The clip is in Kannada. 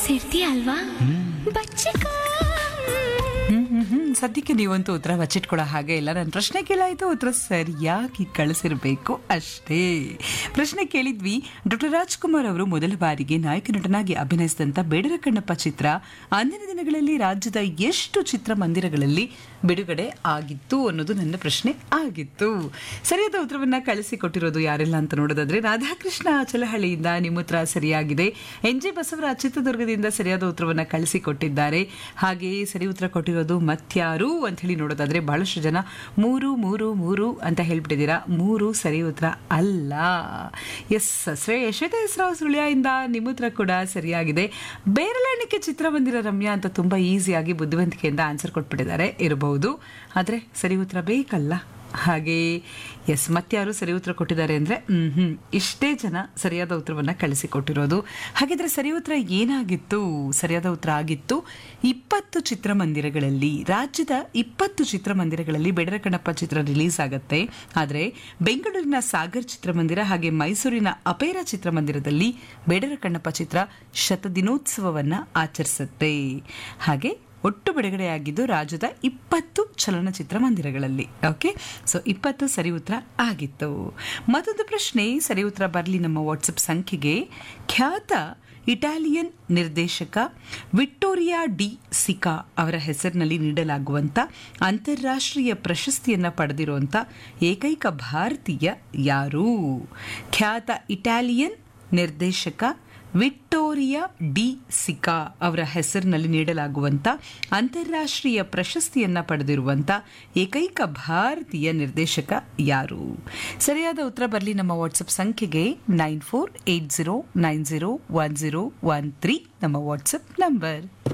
ಸೇರ್ತೀಯ ಅಲ್ವಾ ಬಚ್ಚಕ ಹ್ಮ್ ಹ್ಮ್ ಹ್ಮ್ ಸದ್ಯಕ್ಕೆ ನೀವಂತೂ ಉತ್ತರ ಬಚ್ಚಿಟ್ಕೊಳ್ಳೋ ಹಾಗೆ ಇಲ್ಲ ನನ್ನ ಪ್ರಶ್ನೆ ಕೇಳಾಯ್ತು ಉತ್ತರ ಸರಿಯಾಗಿ ಕಳಿಸಿರ್ಬೇಕು ಅಷ್ಟೇ ಪ್ರಶ್ನೆ ಕೇಳಿದ್ವಿ ಡಾಕ್ಟರ್ ರಾಜ್ಕುಮಾರ್ ಅವರು ಮೊದಲ ಬಾರಿಗೆ ನಾಯಕ ನಟನಾಗಿ ಅಭಿನಯಿಸಿದಂತ ಬೇಡರ ಕಣ್ಣಪ್ಪ ಚಿತ್ರ ಅಂದಿನ ದಿನಗಳಲ್ಲಿ ರಾಜ್ಯದ ಎಷ್ಟು ಚಿತ್ರಮಂದಿರಗಳಲ್ಲಿ ಬಿಡುಗಡೆ ಆಗಿತ್ತು ಅನ್ನೋದು ನನ್ನ ಪ್ರಶ್ನೆ ಆಗಿತ್ತು ಸರಿಯಾದ ಉತ್ತರವನ್ನ ಕಳಿಸಿಕೊಟ್ಟಿರೋದು ಯಾರೆಲ್ಲ ಅಂತ ನೋಡೋದಾದ್ರೆ ರಾಧಾಕೃಷ್ಣ ಚಲಹಳ್ಳಿಯಿಂದ ನಿಮ್ಮ ಉತ್ತರ ಸರಿಯಾಗಿದೆ ಎನ್ ಜೆ ಬಸವರಾಜ್ ಚಿತ್ರದುರ್ಗದಿಂದ ಸರಿಯಾದ ಉತ್ತರವನ್ನ ಕಳಿಸಿಕೊಟ್ಟಿದ್ದಾರೆ ಹಾಗೆಯೇ ಸರಿ ಉತ್ತರ ಕೊಟ್ಟಿರೋದು ಮತ್ಯಾರು ಅಂತ ಹೇಳಿ ನೋಡೋದಾದ್ರೆ ಬಹಳಷ್ಟು ಜನ ಮೂರು ಮೂರು ಮೂರು ಅಂತ ಹೇಳ್ಬಿಟ್ಟಿದ್ದೀರಾ ಮೂರು ಸರಿ ಉತ್ತರ ಅಲ್ಲ ಎಸ್ ಶ್ರೇ ಯಶೋಧ ಹೆಸರಾವ್ ಸುಳ್ಯದಿಂದ ನಿಮ್ಮ ಉತ್ತರ ಕೂಡ ಸರಿಯಾಗಿದೆ ಬೇರಳೆಣಿಕೆ ಚಿತ್ರಮಂದಿರ ರಮ್ಯಾ ಅಂತ ತುಂಬಾ ಈಸಿಯಾಗಿ ಬುದ್ಧಿವಂತಿಕೆಯಿಂದ ಆನ್ಸರ್ ಕೊಟ್ಬಿಟ್ಟಿದ್ದಾರೆ ಇರಬಹುದು ಆದರೆ ಸರಿ ಉತ್ತರ ಬೇಕಲ್ಲ ಹಾಗೆ ಎಸ್ ಮತ್ಯಾರು ಸರಿ ಉತ್ತರ ಕೊಟ್ಟಿದ್ದಾರೆ ಅಂದರೆ ಹ್ಮ್ ಹ್ಮ್ ಇಷ್ಟೇ ಜನ ಸರಿಯಾದ ಉತ್ತರವನ್ನು ಕಳಿಸಿಕೊಟ್ಟಿರೋದು ಹಾಗಿದ್ರೆ ಸರಿ ಉತ್ತರ ಏನಾಗಿತ್ತು ಸರಿಯಾದ ಉತ್ತರ ಆಗಿತ್ತು ಇಪ್ಪತ್ತು ಚಿತ್ರಮಂದಿರಗಳಲ್ಲಿ ರಾಜ್ಯದ ಇಪ್ಪತ್ತು ಚಿತ್ರಮಂದಿರಗಳಲ್ಲಿ ಬೆಡರ ಕಣ್ಣಪ್ಪ ಚಿತ್ರ ರಿಲೀಸ್ ಆಗುತ್ತೆ ಆದರೆ ಬೆಂಗಳೂರಿನ ಸಾಗರ್ ಚಿತ್ರಮಂದಿರ ಹಾಗೆ ಮೈಸೂರಿನ ಅಪೇರ ಚಿತ್ರಮಂದಿರದಲ್ಲಿ ಬೇಡರ ಕಣ್ಣಪ್ಪ ಚಿತ್ರ ಶತದಿನೋತ್ಸವವನ್ನು ಆಚರಿಸುತ್ತೆ ಹಾಗೆ ಒಟ್ಟು ಬಿಡುಗಡೆಯಾಗಿದ್ದು ರಾಜ್ಯದ ಇಪ್ಪತ್ತು ಚಲನಚಿತ್ರ ಮಂದಿರಗಳಲ್ಲಿ ಓಕೆ ಸೊ ಇಪ್ಪತ್ತು ಸರಿ ಉತ್ತರ ಆಗಿತ್ತು ಮತ್ತೊಂದು ಪ್ರಶ್ನೆ ಸರಿ ಉತ್ತರ ಬರಲಿ ನಮ್ಮ ವಾಟ್ಸಪ್ ಸಂಖ್ಯೆಗೆ ಖ್ಯಾತ ಇಟಾಲಿಯನ್ ನಿರ್ದೇಶಕ ವಿಕ್ಟೋರಿಯಾ ಡಿ ಸಿಕಾ ಅವರ ಹೆಸರಿನಲ್ಲಿ ನೀಡಲಾಗುವಂಥ ಅಂತಾರಾಷ್ಟ್ರೀಯ ಪ್ರಶಸ್ತಿಯನ್ನು ಪಡೆದಿರುವಂಥ ಏಕೈಕ ಭಾರತೀಯ ಯಾರು ಖ್ಯಾತ ಇಟಾಲಿಯನ್ ನಿರ್ದೇಶಕ ವಿಕ್ಟೋರಿಯಾ ಡಿ ಸಿಕಾ ಅವರ ಹೆಸರಿನಲ್ಲಿ ನೀಡಲಾಗುವಂಥ ಅಂತಾರಾಷ್ಟ್ರೀಯ ಪ್ರಶಸ್ತಿಯನ್ನ ಪಡೆದಿರುವಂಥ ಏಕೈಕ ಭಾರತೀಯ ನಿರ್ದೇಶಕ ಯಾರು ಸರಿಯಾದ ಉತ್ತರ ಬರಲಿ ನಮ್ಮ ವಾಟ್ಸಪ್ ಸಂಖ್ಯೆಗೆ nine four eight zero nine zero one zero one three ನಮ್ಮ ವಾಟ್ಸಪ್ ನಂಬರ್